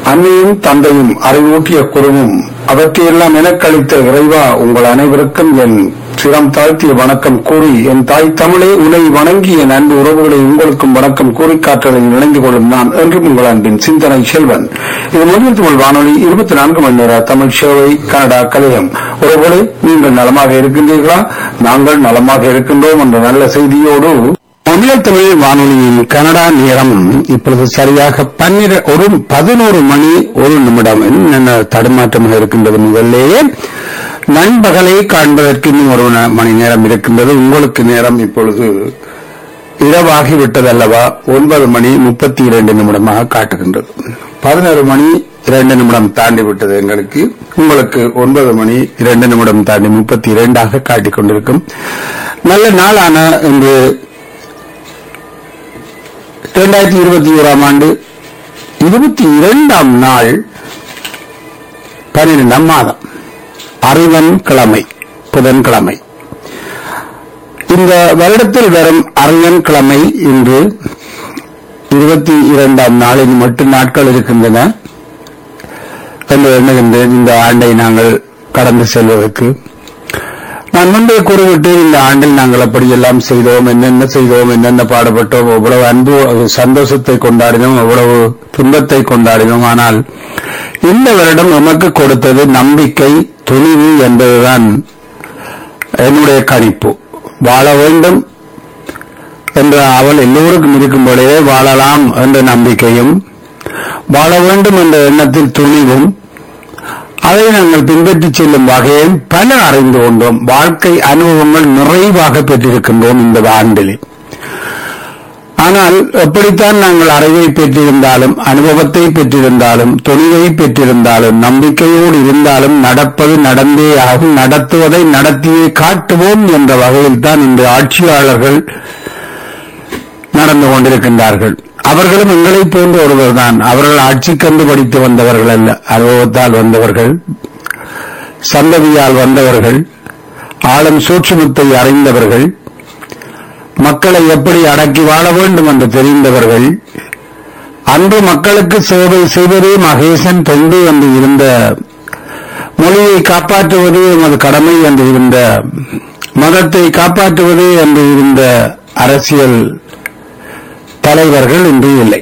அன்னையும் தந்தையும் அறிவூட்டிய குருவும் அவற்றையெல்லாம் எனக்களித்த இறைவா உங்கள் அனைவருக்கும் என் சிரம் தாழ்த்திய வணக்கம் கூறி என் தாய் தமிழே உன்னை வணங்கி என் அன்பு உறவுகளை உங்களுக்கும் வணக்கம் கூறி காற்றலில் இணைந்து கொள்ளும் நான் என்றும் உங்கள் அன்பின் சிந்தனை செல்வன் இது முதல் தமிழ் வானொலி இருபத்தி நான்கு மணி நேர தமிழ் சேவை கனடா கலையம் உறவுகளே நீங்கள் நலமாக இருக்கின்றீர்களா நாங்கள் நலமாக இருக்கின்றோம் என்ற நல்ல செய்தியோடு தமிழர் தமிழ் வானொலியின் கனடா நேரம் இப்பொழுது சரியாக பன்னிர ஒரு பதினோரு மணி ஒரு நிமிடம் என்ன தடுமாற்றமாக இருக்கின்றது முதல்லேயே நண்பகலை காண்பதற்கு இன்னும் ஒரு ந- மணி நேரம் இருக்கின்றது உங்களுக்கு நேரம் இப்பொழுது இரவாகி விட்டதல்லவா ஒன்பது மணி முப்பத்தி இரண்டு நிமிடமாக காட்டுகின்றது பதினோரு மணி இரண்டு நிமிடம் தாண்டி விட்டது எங்களுக்கு உங்களுக்கு ஒன்பது மணி இரண்டு நிமிடம் தாண்டி முப்பத்தி இரண்டாக காட்டிக் கொண்டிருக்கும் நல்ல நாளான இன்று இரண்டாயிரத்தி இருபத்தி ஓராம் ஆண்டு இருபத்தி இரண்டாம் நாள் பன்னிரெண்டாம் மாதம் அறிவன் கிழமை புதன்கிழமை இந்த வருடத்தில் வரும் அறிவன் கிழமை இன்று இருபத்தி இரண்டாம் நாளில் மட்டும் நாட்கள் இருக்கின்றன என்று எண்ணுகின்றேன் இந்த ஆண்டை நாங்கள் கடந்து செல்வதற்கு நான் முன்பே கூறிவிட்டேன் இந்த ஆண்டில் நாங்கள் அப்படியெல்லாம் செய்தோம் என்னென்ன செய்தோம் என்னென்ன பாடுபட்டோம் எவ்வளவு அன்பு சந்தோஷத்தை கொண்டாடினோம் எவ்வளவு துன்பத்தை கொண்டாடினோம் ஆனால் இந்த வருடம் நமக்கு கொடுத்தது நம்பிக்கை துணிவு என்பதுதான் என்னுடைய கணிப்பு வாழ வேண்டும் என்ற அவள் எல்லோருக்கும் இருக்கும் பொழுதே வாழலாம் என்ற நம்பிக்கையும் வாழ வேண்டும் என்ற எண்ணத்தில் துணிவும் அதை நாங்கள் பின்பற்றிச் செல்லும் வகையில் பல அறிந்து கொண்டோம் வாழ்க்கை அனுபவங்கள் நிறைவாக பெற்றிருக்கின்றோம் இந்த ஆண்டில் ஆனால் எப்படித்தான் நாங்கள் அறிவை பெற்றிருந்தாலும் அனுபவத்தை பெற்றிருந்தாலும் துணிவை பெற்றிருந்தாலும் நம்பிக்கையோடு இருந்தாலும் நடப்பது நடந்தே ஆகும் நடத்துவதை நடத்தியே காட்டுவோம் என்ற வகையில் தான் இந்த ஆட்சியாளர்கள் நடந்து கொண்டிருக்கின்றார்கள் அவர்களும் எங்களைப் போன்ற ஒருவர்தான் அவர்கள் ஆட்சிக்கண்டு படித்து வந்தவர்கள் அல்ல அனுபவத்தால் வந்தவர்கள் சந்ததியால் வந்தவர்கள் ஆளும் சூட்சுமத்தை அறிந்தவர்கள் மக்களை எப்படி அடக்கி வாழ வேண்டும் என்று தெரிந்தவர்கள் அன்று மக்களுக்கு சேவை செய்வதே மகேசன் தொண்டு என்று இருந்த மொழியை காப்பாற்றுவதே எமது கடமை என்று இருந்த மதத்தை காப்பாற்றுவதே என்று இருந்த அரசியல் தலைவர்கள் இன்று இல்லை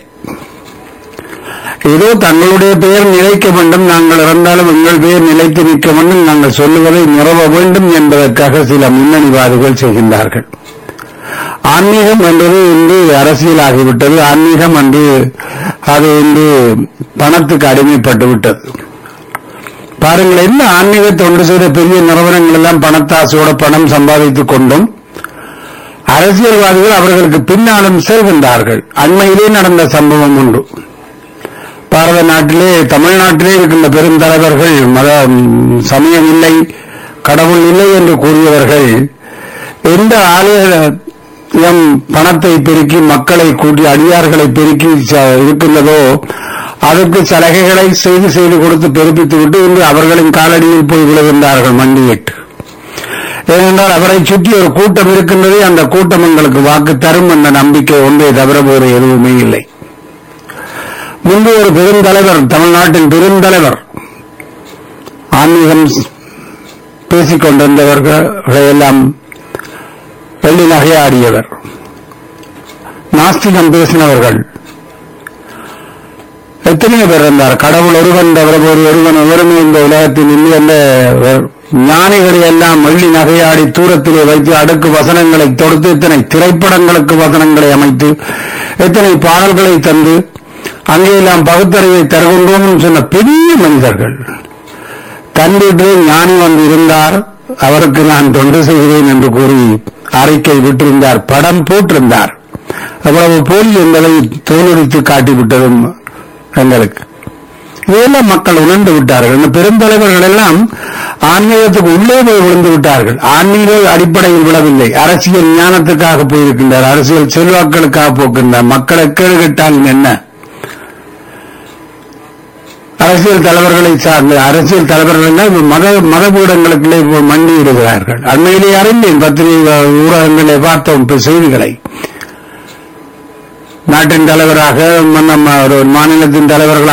ஏதோ தங்களுடைய பெயர் நிலைக்க வேண்டும் நாங்கள் இறந்தாலும் எங்கள் பெயர் நிலைத்து நிற்க வேண்டும் நாங்கள் சொல்லுவதை நிறவ வேண்டும் என்பதற்காக சில முன்னணிவாதிகள் செய்கின்றார்கள் ஆன்மீகம் என்பது இன்று அரசியலாகிவிட்டது ஆன்மீகம் என்று அது இன்று பணத்துக்கு அடிமைப்பட்டு விட்டது பாருங்கள் என்ன ஆன்மீக தொண்டு செய்த பெரிய நிறுவனங்கள் எல்லாம் பணத்தாசையோட பணம் சம்பாதித்துக் கொண்டும் அரசியல்வாதிகள் அவர்களுக்கு பின்னாலும் செல்கின்றார்கள் அண்மையிலே நடந்த சம்பவம் உண்டு பாரத நாட்டிலே தமிழ்நாட்டிலே இருக்கின்ற பெருந்தலைவர்கள் மத ம், சமயம் இல்லை கடவுள் இல்லை என்று கூறியவர்கள் எந்த ஆலயம் பணத்தை பெருக்கி மக்களை கூட்டி அடியார்களை பெருக்கி ச- இருக்கின்றதோ அதற்கு சலுகைகளை செய்து செய்து கொடுத்து பெருப்பித்து விட்டு இன்று அவர்களின் காலடியில் போய் விழுகின்றார்கள் மண்டியிட்டு ஏனென்றால் அவரை சுற்றி ஒரு கூட்டம் இருக்கின்றது அந்த கூட்டம் எங்களுக்கு வாக்கு தரும் என்ற நம்பிக்கை ஒன்றே தவிர வேறு எதுவுமே இல்லை முன்பு ஒரு பெருந்தலைவர் தமிழ்நாட்டின் பெருந்தலைவர் ஆன்மீகம் பேசிக் கொண்டிருந்தவர்களை எல்லாம் வெள்ளி நகையாடியவர் நாஸ்திகம் பேசினவர்கள் எத்தனையோ பேர் இருந்தார் கடவுள் ஒருவன் தவிர ஒரு ஒருவன் ஒருவருமே இந்த உலகத்தில் இல்லை என்ற ஞானிகளை எல்லாம் வெள்ளி நகையாடி தூரத்திலே வைத்து அடுக்கு வசனங்களை தொடுத்து எத்தனை திரைப்படங்களுக்கு வசனங்களை அமைத்து எத்தனை பாடல்களை தந்து அங்கெல்லாம் பகுத்தறிவை தருகின்றோம் என்று சொன்ன பெரிய மனிதர்கள் தன் வீட்டிலே ஞானி வந்து இருந்தார் அவருக்கு நான் தொண்டு செய்கிறேன் என்று கூறி அறிக்கை விட்டிருந்தார் படம் போட்டிருந்தார் அவ்வளவு போலி என்பதை தோலுரித்து காட்டிவிட்டதும் எங்களுக்கு இதெல்லாம் மக்கள் உணர்ந்து விட்டார்கள் இந்த பெருந்தலைவர்கள் எல்லாம் ஆன்மீகத்துக்கு உள்ளே போய் விழுந்து விட்டார்கள் ஆன்மீக அடிப்படையில் விழவில்லை அரசியல் ஞானத்துக்காக போயிருக்கின்றார் அரசியல் செல்வாக்களுக்காக போக்கின்றார் மக்களை கேடு கேட்டால் என்ன அரசியல் தலைவர்களை சார்ந்த அரசியல் தலைவர்கள் எல்லாம் இப்ப மத மதபீடங்களுக்குள்ளே இப்ப மண்டியிடுகிறார்கள் அண்மையிலே அறிந்தேன் பத்திரிகை ஊடகங்களை பார்த்தோம் இப்ப செய்திகளை நாட்டின் தலைவராக நம்ம ஒரு மாநிலத்தின் தலைவர்களாக